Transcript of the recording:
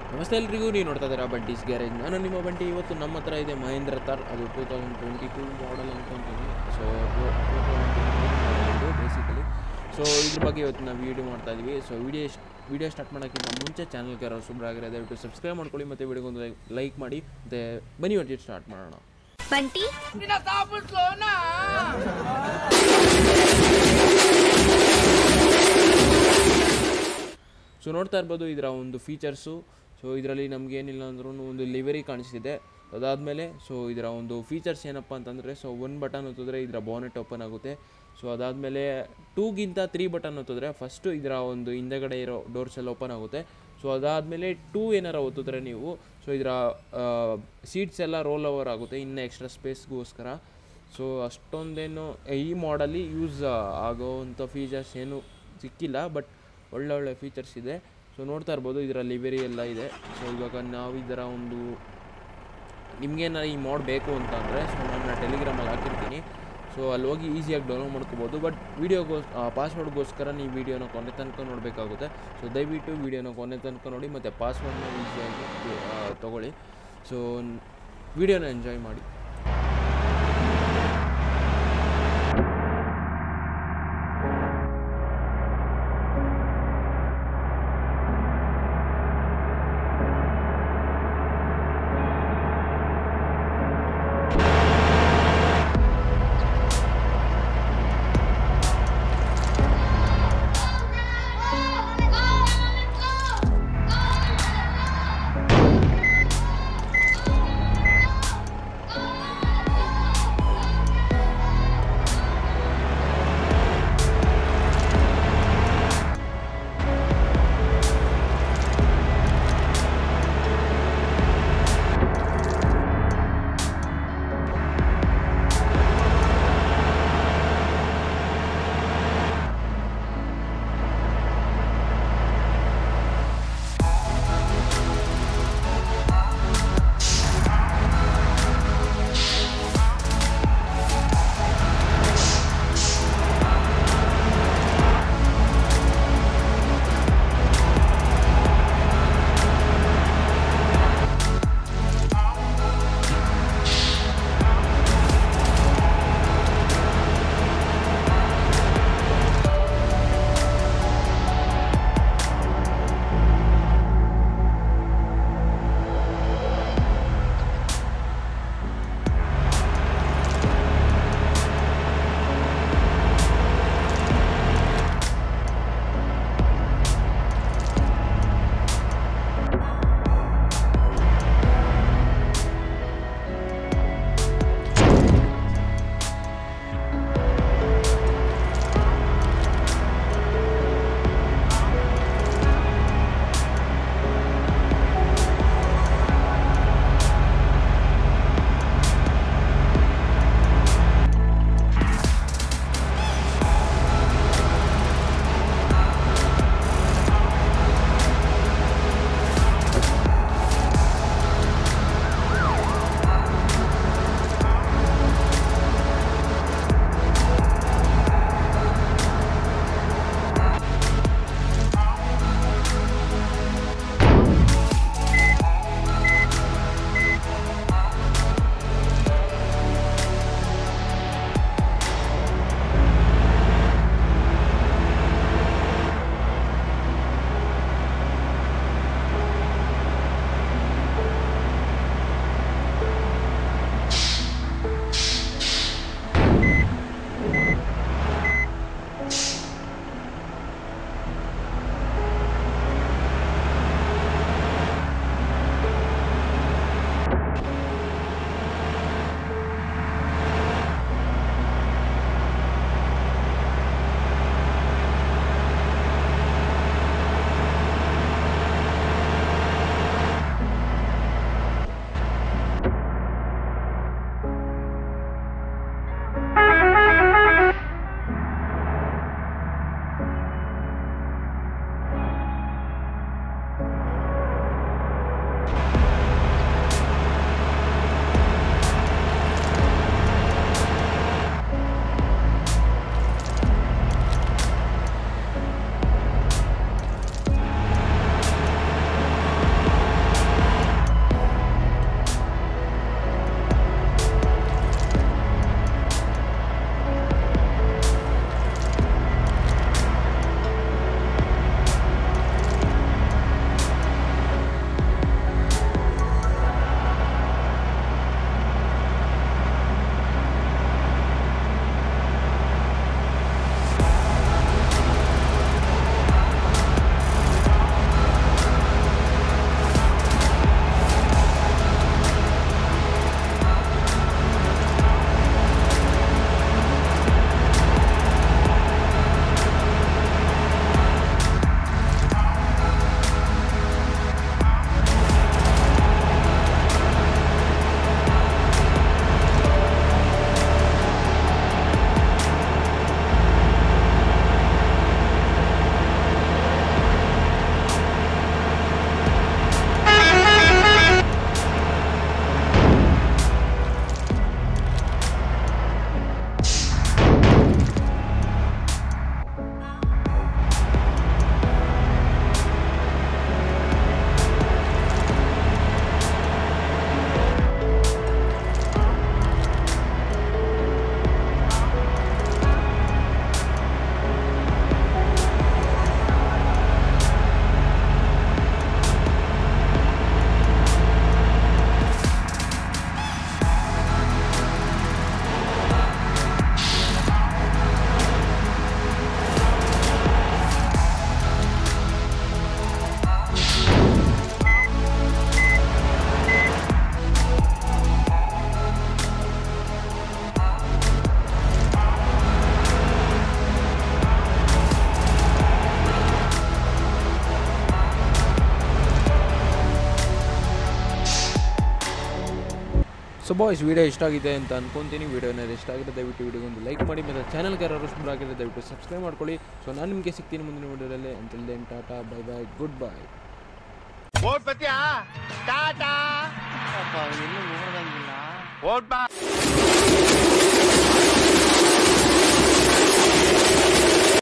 ನಮಸ್ತೆ ಎಲ್ರಿಗೂ ನೀವು ನೋಡ್ತಾ ಇದ್ದೀರಾ ಬಂಟೀಸ್ ಗ್ಯಾರೇಜ್ ನಾನು ನಿಮ್ಮ ಬಂಟಿ ಇವತ್ತು ನಮ್ಮ ಹತ್ರ ಇದೆ ಮಹೇಂದ್ರ ತಾರ್ ಅದು two thousand twenty two model ಅನ್ಕೊಂತೀನಿ so two thousand basically so ಇದ್ರ ಬಗ್ಗೆ ಇವತ್ತು ನಾವು ವೀಡಿಯೋ ಮಾಡ್ತಾ ಇದ್ವಿ ಸೊ ವಿಡಿಯೋ ವಿಡಿಯೋ ಸ್ಟಾರ್ಟ್ ಮಾಡೋಕ್ಕಿಂತ ಮುಂಚೆ ಚಾನಲ್ಗೆ ಯಾರು ಸುಬ್ರಾಗಿರೋ ದಯವಿಟ್ಟು ಸಬ್ಸ್ಕ್ರೈಬ್ ಮಾಡ್ಕೊಳ್ಳಿ ಮತ್ತು ವಿಡಿಯೋಗೊಂದು ಲೈಕ್ ಮಾಡಿ ಮತ್ತು ಬನ್ನಿ ಒಟ್ಟಿಗೆ ಸ್ಟಾರ್ಟ್ ಮಾಡೋಣ ಬಂಟಿ ಸೊ ನೋಡ್ತಾ ಇರ್ಬೋದು ಇದರ ಒಂದು ಫೀಚರ್ಸು ಸೊ ಇದರಲ್ಲಿ ನಮ್ಗೆ ಏನಿಲ್ಲ ಅಂದ್ರೂ ಒಂದು ಲಿವರಿ ಕಾಣಿಸ್ತಿದೆ ಅದಾದಮೇಲೆ ಸೊ ಇದರ ಒಂದು ಫೀಚರ್ಸ್ ಏನಪ್ಪ ಅಂತಂದರೆ ಸೊ ಒನ್ ಬಟನ್ ಒತ್ತಿದ್ರೆ ಇದರ ಬಾನೆಟ್ ಓಪನ್ ಆಗುತ್ತೆ ಸೊ ಅದಾದಮೇಲೆ ಟೂಗಿಂತ ತ್ರೀ ಬಟನ್ ಒತ್ತಿದ್ರೆ ಫಸ್ಟು ಇದರ ಒಂದು ಹಿಂದೆಗಡೆ ಇರೋ ಡೋರ್ಸ್ ಎಲ್ಲ ಓಪನ್ ಆಗುತ್ತೆ ಸೊ ಅದಾದಮೇಲೆ ಟೂ ಏನಾರ ಒತ್ತಿದ್ರೆ ನೀವು ಸೊ ಇದರ ಸೀಟ್ಸ್ ಎಲ್ಲ ರೋಲ್ ಓವರ್ ಆಗುತ್ತೆ ಇನ್ನು ಎಕ್ಸ್ಟ್ರಾ ಸ್ಪೇಸ್ಗೋಸ್ಕರ ಸೊ ಅಷ್ಟೊಂದೇನು ಈ ಮಾಡಲ್ಲಿ ಯೂಸ್ ಆಗೋವಂಥ ಫೀಚರ್ಸ್ ಏನು ಸಿಕ್ಕಿಲ್ಲ ಬಟ್ ಒಳ್ಳೆ ಒಳ್ಳೆ ಫೀಚರ್ಸ್ ಇದೆ ಸೊ ನೋಡ್ತಾ ಇರ್ಬೋದು ಇದರ ಲಿವರಿ ಎಲ್ಲ ಇದೆ ಸೊ ಇವಾಗ ನಾವು ಇದರ ಒಂದು ನಿಮಗೇನಾರು ಈ ಮಾಡ್ ಬೇಕು ಅಂತ ಅಂದರೆ ಸೊ ನಾನು ಟೆಲಿಗ್ರಾಮಲ್ಲಿ ಹಾಕಿರ್ತೀನಿ ಸೊ ಅಲ್ಲಿ ಹೋಗಿ ಈಸಿಯಾಗಿ ಡೌನ್ಲೋಡ್ ಮಾಡ್ಕೋಬೋದು ಬಟ್ ವೀಡಿಯೋಗೋ ಪಾಸ್ವರ್ಡ್ಗೋಸ್ಕರ ನೀವು ವೀಡಿಯೋನ ಕೊನೆ ತನಕ ನೋಡಬೇಕಾಗುತ್ತೆ ಸೊ ದಯವಿಟ್ಟು ವೀಡಿಯೋನ ಕೊನೆ ತನಕ ನೋಡಿ ಮತ್ತು ಪಾಸ್ವರ್ಡ್ನ ಈಸಿಯಾಗಿ ತೊಗೊಳ್ಳಿ ಸೊ ವೀಡಿಯೋನ ಎಂಜಾಯ್ ಮಾಡಿ ಸೊ ಬಾಯ್ಸ್ ವಿಡಿಯೋ ಇಷ್ಟ ಆಗಿದೆ ಅಂತ ಅನ್ಕೊಂತೀನಿ ವಿಡಿಯೋನ ಇಷ್ಟ ಆಗಿದೆ ದಯವಿಟ್ಟು ವಿಡಿಯೋ ಒಂದು ಲೈಕ್ ಮಾಡಿ ಮತ್ತು ಚಾನಲ್ಗೆ ಯಾರು ಶುರು ಆಗಿದ್ರೆ ದಯವಿಟ್ಟು ಸಬ್ಸ್ಕ್ರೈಬ್ ಮಾಡ್ಕೊಳ್ಳಿ ಸೊ ನಾನು ನಿಮಗೆ ಸಿಗ್ತೀನಿ ಮುಂದಿನ ವಿಡಿಯೋದಲ್ಲಿ until then tata bye bye good bye ಓಟ್ ಬತ್ತೀಯಾ ಟಾಟಾ ಅಪ್ಪ ಇನ್ನೂ ನೋಡ್ದಂಗಿಲ್ಲ ಓಟ್ ಬಾ